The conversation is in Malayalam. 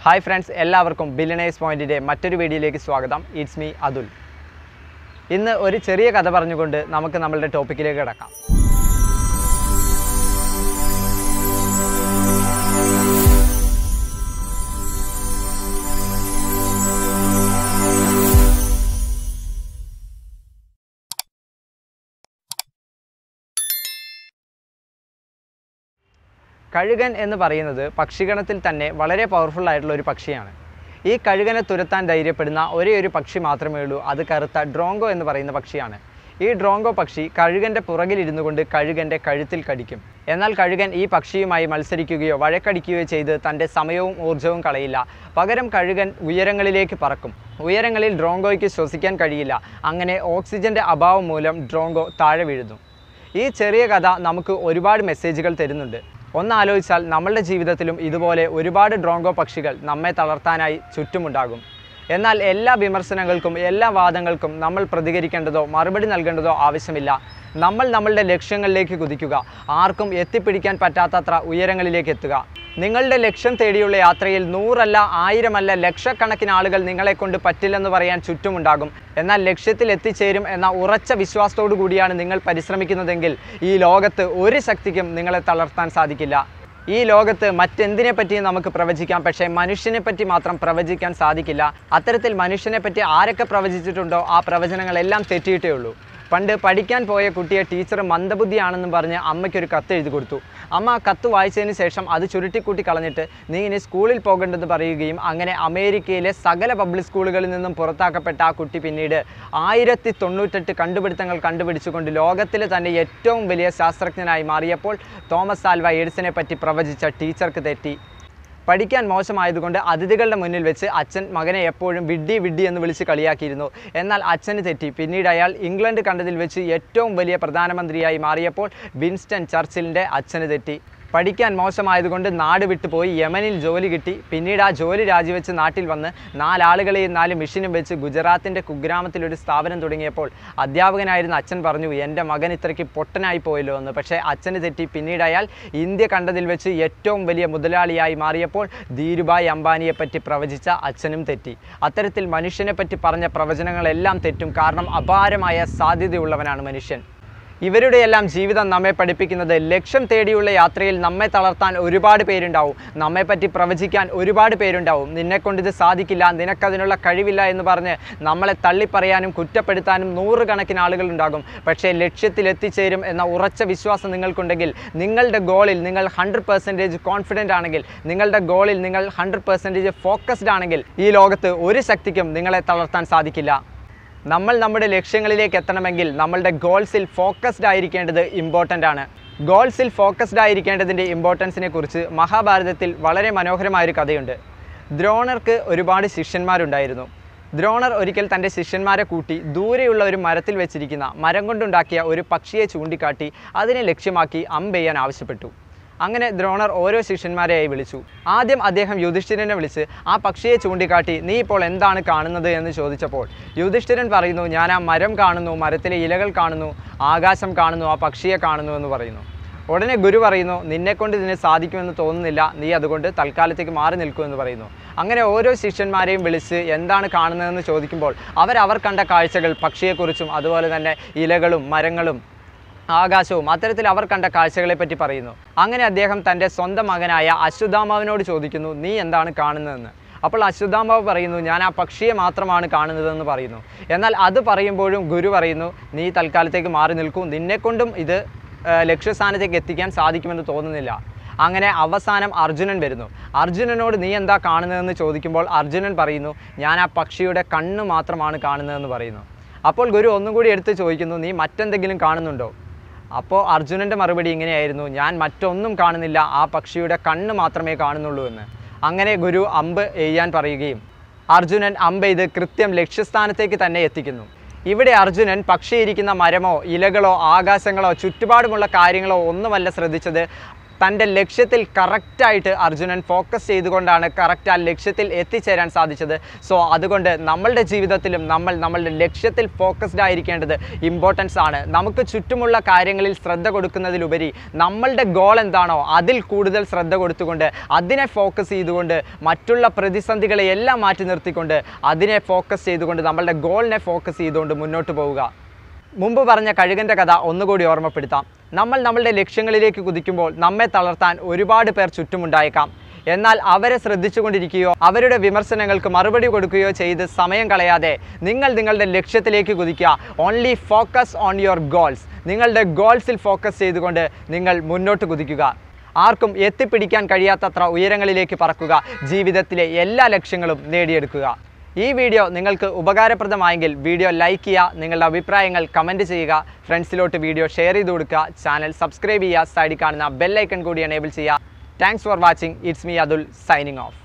ഹായ് ഫ്രണ്ട്സ് എല്ലാവർക്കും ബില്ലണേഴ്സ് പോയിന്റിൻ്റെ മറ്റൊരു വീഡിയോയിലേക്ക് സ്വാഗതം ഇറ്റ്സ് മീ അതുൽ ഇന്ന് ഒരു ചെറിയ കഥ പറഞ്ഞുകൊണ്ട് നമുക്ക് നമ്മളുടെ ടോപ്പിക്കിലേക്ക് കിടക്കാം കഴുകൻ എന്ന് പറയുന്നത് പക്ഷിഗണത്തിൽ തന്നെ വളരെ പവർഫുൾ ആയിട്ടുള്ള ഒരു പക്ഷിയാണ് ഈ കഴുകനെ തുരത്താൻ ധൈര്യപ്പെടുന്ന ഒരേ ഒരു പക്ഷി മാത്രമേ ഉള്ളൂ അത് കറുത്ത ഡ്രോങ്കോ എന്ന് പറയുന്ന പക്ഷിയാണ് ഈ ഡ്രോങ്കോ പക്ഷി കഴുകൻ്റെ പുറകിലിരുന്നു കൊണ്ട് കഴുകൻ്റെ കഴുത്തിൽ കടിക്കും എന്നാൽ കഴുകൻ ഈ പക്ഷിയുമായി മത്സരിക്കുകയോ വഴക്കടിക്കുകയോ ചെയ്ത് തൻ്റെ സമയവും ഊർജ്ജവും കളയില്ല പകരം കഴുകൻ ഉയരങ്ങളിലേക്ക് പറക്കും ഉയരങ്ങളിൽ ഡ്രോങ്കോയ്ക്ക് ശ്വസിക്കാൻ കഴിയില്ല അങ്ങനെ ഓക്സിജൻ്റെ അഭാവം മൂലം ഡ്രോങ്കോ താഴെ വീഴുന്നു ഈ ചെറിയ കഥ നമുക്ക് ഒരുപാട് മെസ്സേജുകൾ തരുന്നുണ്ട് ഒന്ന് ആലോചിച്ചാൽ നമ്മളുടെ ജീവിതത്തിലും ഇതുപോലെ ഒരുപാട് ഡ്രോങ്കോ പക്ഷികൾ നമ്മെ തളർത്താനായി ചുറ്റുമുണ്ടാകും എന്നാൽ എല്ലാ വിമർശനങ്ങൾക്കും എല്ലാ വാദങ്ങൾക്കും നമ്മൾ പ്രതികരിക്കേണ്ടതോ മറുപടി നൽകേണ്ടതോ ആവശ്യമില്ല നമ്മൾ നമ്മളുടെ ലക്ഷ്യങ്ങളിലേക്ക് കുതിക്കുക ആർക്കും എത്തിപ്പിടിക്കാൻ പറ്റാത്തത്ര ഉയരങ്ങളിലേക്ക് എത്തുക നിങ്ങളുടെ ലക്ഷ്യം തേടിയുള്ള യാത്രയിൽ നൂറല്ല ആയിരമല്ല ലക്ഷക്കണക്കിന് ആളുകൾ നിങ്ങളെ കൊണ്ട് പറ്റില്ലെന്ന് പറയാൻ ചുറ്റുമുണ്ടാകും എന്നാൽ ലക്ഷ്യത്തിൽ എത്തിച്ചേരും എന്ന ഉറച്ച വിശ്വാസത്തോടു കൂടിയാണ് നിങ്ങൾ പരിശ്രമിക്കുന്നതെങ്കിൽ ഈ ലോകത്ത് ഒരു ശക്തിക്കും നിങ്ങളെ തളർത്താൻ സാധിക്കില്ല ഈ ലോകത്ത് മറ്റെന്തിനെ പറ്റിയും നമുക്ക് പ്രവചിക്കാം പക്ഷേ മനുഷ്യനെ പറ്റി മാത്രം പ്രവചിക്കാൻ സാധിക്കില്ല അത്തരത്തിൽ മനുഷ്യനെ പറ്റി ആരൊക്കെ പ്രവചിച്ചിട്ടുണ്ടോ ആ പ്രവചനങ്ങളെല്ലാം തെറ്റിയിട്ടേ ഉള്ളൂ പണ്ട് പഠിക്കാൻ പോയ കുട്ടിയെ ടീച്ചർ മന്ദബുദ്ധിയാണെന്നും പറഞ്ഞ് അമ്മയ്ക്കൊരു കത്ത് എഴുതി കൊടുത്തു അമ്മ ആ കത്ത് വായിച്ചതിന് ശേഷം അത് ചുരുട്ടിക്കൂട്ടി കളഞ്ഞിട്ട് നീ ഇനി സ്കൂളിൽ പോകേണ്ടെന്ന് പറയുകയും അങ്ങനെ അമേരിക്കയിലെ സകല പബ്ലിക് സ്കൂളുകളിൽ നിന്നും പുറത്താക്കപ്പെട്ട ആ കുട്ടി പിന്നീട് ആയിരത്തി തൊണ്ണൂറ്റെട്ട് കണ്ടുപിടുത്തങ്ങൾ കണ്ടുപിടിച്ചുകൊണ്ട് ലോകത്തിലെ തന്നെ ഏറ്റവും വലിയ ശാസ്ത്രജ്ഞനായി മാറിയപ്പോൾ തോമസ് ആൽവ എഡിസനെ പറ്റി പ്രവചിച്ച ടീച്ചർക്ക് തെറ്റി പഠിക്കാൻ മോശമായതുകൊണ്ട് അതിഥികളുടെ മുന്നിൽ വെച്ച് അച്ഛൻ മകനെ എപ്പോഴും വിഡ്ഡി വിഡ്ഡി എന്ന് വിളിച്ച് കളിയാക്കിയിരുന്നു എന്നാൽ അച്ഛന് തെറ്റി പിന്നീട് അയാൾ ഇംഗ്ലണ്ട് കണ്ടതിൽ വെച്ച് ഏറ്റവും വലിയ പ്രധാനമന്ത്രിയായി മാറിയപ്പോൾ വിൻസ്റ്റൺ ചർച്ചിലിൻ്റെ അച്ഛന് തെറ്റി പഠിക്കാൻ മോശമായതുകൊണ്ട് നാട് വിട്ടുപോയി യമനിൽ ജോലി കിട്ടി പിന്നീട് ആ ജോലി രാജിവെച്ച് നാട്ടിൽ വന്ന് നാലാളുകളെയും നാല് മെഷീനും വെച്ച് ഗുജറാത്തിൻ്റെ കുഗ്രാമത്തിലൊരു സ്ഥാപനം തുടങ്ങിയപ്പോൾ അധ്യാപകനായിരുന്ന അച്ഛൻ പറഞ്ഞു എൻ്റെ മകൻ ഇത്രയ്ക്ക് പൊട്ടനായി പോയല്ലോ എന്ന് പക്ഷേ അച്ഛന് തെറ്റി പിന്നീട് അയാൾ ഇന്ത്യ കണ്ടതിൽ വെച്ച് ഏറ്റവും വലിയ മുതലാളിയായി മാറിയപ്പോൾ ധീരുഭായ് അംബാനിയെ പറ്റി പ്രവചിച്ച അച്ഛനും തെറ്റി അത്തരത്തിൽ മനുഷ്യനെ പറ്റി പറഞ്ഞ പ്രവചനങ്ങളെല്ലാം തെറ്റും കാരണം അപാരമായ സാധ്യതയുള്ളവനാണ് മനുഷ്യൻ ഇവരുടെയെല്ലാം ജീവിതം നമ്മെ പഠിപ്പിക്കുന്നത് ലക്ഷ്യം തേടിയുള്ള യാത്രയിൽ നമ്മെ തളർത്താൻ ഒരുപാട് പേരുണ്ടാവും നമ്മെപ്പറ്റി പ്രവചിക്കാൻ ഒരുപാട് പേരുണ്ടാവും നിന്നെക്കൊണ്ട് ഇത് സാധിക്കില്ല നിനക്കതിനുള്ള കഴിവില്ല എന്ന് പറഞ്ഞ് നമ്മളെ തള്ളിപ്പറയാനും കുറ്റപ്പെടുത്താനും നൂറുകണക്കിന് ആളുകൾ ഉണ്ടാകും പക്ഷേ ലക്ഷ്യത്തിൽ എത്തിച്ചേരും എന്ന ഉറച്ച വിശ്വാസം നിങ്ങൾക്കുണ്ടെങ്കിൽ നിങ്ങളുടെ ഗോളിൽ നിങ്ങൾ ഹൺഡ്രഡ് പെർസെൻറ്റേജ് കോൺഫിഡൻ്റ് ആണെങ്കിൽ നിങ്ങളുടെ ഗോളിൽ നിങ്ങൾ ഹൺഡ്രഡ് പെർസെൻറ്റേജ് ഫോക്കസ്ഡ് ആണെങ്കിൽ ഈ ലോകത്ത് ഒരു ശക്തിക്കും നിങ്ങളെ തളർത്താൻ സാധിക്കില്ല നമ്മൾ നമ്മുടെ ലക്ഷ്യങ്ങളിലേക്ക് എത്തണമെങ്കിൽ നമ്മളുടെ ഗോൾസിൽ ഫോക്കസ്ഡ് ആയിരിക്കേണ്ടത് ഇമ്പോർട്ടൻ്റ് ആണ് ഗോൾസിൽ ഫോക്കസ്ഡ് ആയിരിക്കേണ്ടതിൻ്റെ ഇമ്പോർട്ടൻസിനെ കുറിച്ച് മഹാഭാരതത്തിൽ വളരെ മനോഹരമായൊരു കഥയുണ്ട് ദ്രോണർക്ക് ഒരുപാട് ശിഷ്യന്മാരുണ്ടായിരുന്നു ദ്രോണർ ഒരിക്കൽ തൻ്റെ ശിഷ്യന്മാരെ കൂട്ടി ദൂരെയുള്ള ഒരു മരത്തിൽ വെച്ചിരിക്കുന്ന മരം കൊണ്ടുണ്ടാക്കിയ ഒരു പക്ഷിയെ ചൂണ്ടിക്കാട്ടി അതിനെ ലക്ഷ്യമാക്കി അമ്പെയ്യാൻ ആവശ്യപ്പെട്ടു അങ്ങനെ ദ്രോണർ ഓരോ ശിഷ്യന്മാരെയായി വിളിച്ചു ആദ്യം അദ്ദേഹം യുധിഷ്ഠിരനെ വിളിച്ച് ആ പക്ഷിയെ ചൂണ്ടിക്കാട്ടി നീ ഇപ്പോൾ എന്താണ് കാണുന്നത് എന്ന് ചോദിച്ചപ്പോൾ യുധിഷ്ഠിരൻ പറയുന്നു ഞാൻ ആ മരം കാണുന്നു മരത്തിലെ ഇലകൾ കാണുന്നു ആകാശം കാണുന്നു ആ പക്ഷിയെ കാണുന്നു എന്ന് പറയുന്നു ഉടനെ ഗുരു പറയുന്നു നിന്നെക്കൊണ്ട് ഇതിന് സാധിക്കുമെന്ന് തോന്നുന്നില്ല നീ അതുകൊണ്ട് തൽക്കാലത്തേക്ക് മാറി നിൽക്കൂ എന്ന് പറയുന്നു അങ്ങനെ ഓരോ ശിഷ്യന്മാരെയും വിളിച്ച് എന്താണ് കാണുന്നതെന്ന് ചോദിക്കുമ്പോൾ അവർ അവർ കണ്ട കാഴ്ചകൾ പക്ഷിയെക്കുറിച്ചും അതുപോലെ തന്നെ ഇലകളും മരങ്ങളും ആകാശവും അത്തരത്തിൽ അവർ കണ്ട കാഴ്ചകളെ പറ്റി പറയുന്നു അങ്ങനെ അദ്ദേഹം തൻ്റെ സ്വന്തം മകനായ അശ്വത്ഥാമാവിനോട് ചോദിക്കുന്നു നീ എന്താണ് കാണുന്നതെന്ന് അപ്പോൾ അശ്വത്ഥാമാവ് പറയുന്നു ഞാൻ ആ പക്ഷിയെ മാത്രമാണ് കാണുന്നതെന്ന് പറയുന്നു എന്നാൽ അത് പറയുമ്പോഴും ഗുരു പറയുന്നു നീ തൽക്കാലത്തേക്ക് മാറി നിൽക്കൂ നിന്നെക്കൊണ്ടും ഇത് ആ, ലക്ഷ്യസ്ഥാനത്തേക്ക് എത്തിക്കാൻ സാധിക്കുമെന്ന് തോന്നുന്നില്ല അങ്ങനെ അവസാനം അർജുനൻ വരുന്നു അർജുനനോട് നീ എന്താ കാണുന്നതെന്ന് ചോദിക്കുമ്പോൾ അർജുനൻ പറയുന്നു ഞാൻ ആ പക്ഷിയുടെ കണ്ണ് മാത്രമാണ് കാണുന്നതെന്ന് പറയുന്നു അപ്പോൾ ഗുരു ഒന്നും കൂടി എടുത്ത് ചോദിക്കുന്നു നീ മറ്റെന്തെങ്കിലും കാണുന്നുണ്ടോ അപ്പോൾ അർജുനൻ്റെ മറുപടി ഇങ്ങനെയായിരുന്നു ഞാൻ മറ്റൊന്നും കാണുന്നില്ല ആ പക്ഷിയുടെ കണ്ണ് മാത്രമേ കാണുന്നുള്ളൂ എന്ന് അങ്ങനെ ഗുരു അമ്പ് എയ്യാൻ പറയുകയും അർജുനൻ അമ്പ് ഇത് കൃത്യം ലക്ഷ്യസ്ഥാനത്തേക്ക് തന്നെ എത്തിക്കുന്നു ഇവിടെ അർജുനൻ പക്ഷിയിരിക്കുന്ന മരമോ ഇലകളോ ആകാശങ്ങളോ ചുറ്റുപാടുമുള്ള കാര്യങ്ങളോ ഒന്നുമല്ല ശ്രദ്ധിച്ചത് തൻ്റെ ലക്ഷ്യത്തിൽ കറക്റ്റായിട്ട് അർജുനൻ ഫോക്കസ് ചെയ്തുകൊണ്ടാണ് കറക്റ്റ് ആ ലക്ഷ്യത്തിൽ എത്തിച്ചേരാൻ സാധിച്ചത് സോ അതുകൊണ്ട് നമ്മളുടെ ജീവിതത്തിലും നമ്മൾ നമ്മളുടെ ലക്ഷ്യത്തിൽ ഫോക്കസ്ഡ് ആയിരിക്കേണ്ടത് ഇമ്പോർട്ടൻസ് ആണ് നമുക്ക് ചുറ്റുമുള്ള കാര്യങ്ങളിൽ ശ്രദ്ധ കൊടുക്കുന്നതിലുപരി നമ്മളുടെ ഗോൾ എന്താണോ അതിൽ കൂടുതൽ ശ്രദ്ധ കൊടുത്തുകൊണ്ട് അതിനെ ഫോക്കസ് ചെയ്തുകൊണ്ട് മറ്റുള്ള പ്രതിസന്ധികളെ എല്ലാം മാറ്റി നിർത്തിക്കൊണ്ട് അതിനെ ഫോക്കസ് ചെയ്തുകൊണ്ട് നമ്മളുടെ ഗോളിനെ ഫോക്കസ് ചെയ്തുകൊണ്ട് മുന്നോട്ട് പോവുക മുമ്പ് പറഞ്ഞ കഴുകൻ്റെ കഥ ഒന്നുകൂടി ഓർമ്മപ്പെടുത്താം നമ്മൾ നമ്മളുടെ ലക്ഷ്യങ്ങളിലേക്ക് കുതിക്കുമ്പോൾ നമ്മെ തളർത്താൻ ഒരുപാട് പേർ ചുറ്റുമുണ്ടായേക്കാം എന്നാൽ അവരെ ശ്രദ്ധിച്ചുകൊണ്ടിരിക്കുകയോ അവരുടെ വിമർശനങ്ങൾക്ക് മറുപടി കൊടുക്കുകയോ ചെയ്ത് സമയം കളയാതെ നിങ്ങൾ നിങ്ങളുടെ ലക്ഷ്യത്തിലേക്ക് കുതിക്കുക only focus on your goals നിങ്ങളുടെ ഗോൾസിൽ ഫോക്കസ് ചെയ്തുകൊണ്ട് നിങ്ങൾ മുന്നോട്ട് കുതിക്കുക ആർക്കും എത്തിപ്പിടിക്കാൻ കഴിയാത്തത്ര ഉയരങ്ങളിലേക്ക് പറക്കുക ജീവിതത്തിലെ എല്ലാ ലക്ഷ്യങ്ങളും നേടിയെടുക്കുക ഈ വീഡിയോ നിങ്ങൾക്ക് ഉപകാരപ്രദമായെങ്കിൽ വീഡിയോ ലൈക്ക് ചെയ്യുക നിങ്ങളുടെ അഭിപ്രായങ്ങൾ കമൻറ്റ് ചെയ്യുക ഫ്രണ്ട്സിലോട്ട് വീഡിയോ ഷെയർ ചെയ്ത് കൊടുക്കുക ചാനൽ സബ്സ്ക്രൈബ് ചെയ്യുക സൈഡിൽ കാണുന്ന ബെല്ലൈക്കൺ കൂടി എനേബിൾ ചെയ്യുക thanks for watching it's me Atul signing of